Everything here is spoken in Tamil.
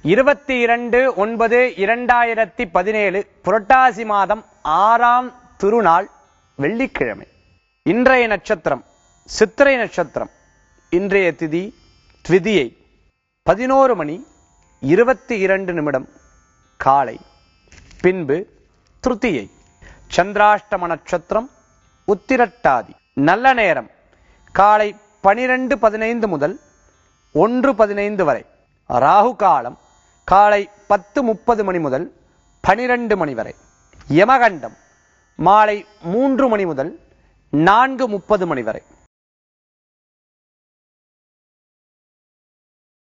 இருபத்தி இரண்டு ஒன்பது இரண்டாயிரத்தி பதினேழு புரட்டாசி மாதம் ஆறாம் திருநாள் வெள்ளிக்கிழமை இன்றைய நட்சத்திரம் சித்திரை நட்சத்திரம் இன்றைய திதி த்விதியை பதினோரு மணி இருபத்தி இரண்டு நிமிடம் காலை பின்பு திருத்தியை சந்திராஷ்டம நட்சத்திரம் உத்திரட்டாதி நல்ல நேரம் காலை பனிரெண்டு பதினைந்து முதல் ஒன்று பதினைந்து வரை ராகு காலம் காலை பத்து முப்பது மணி முதல் பனிரெண்டு மணி வரை யமகண்டம் மாலை மூன்று மணி முதல் நான்கு முப்பது மணி வரை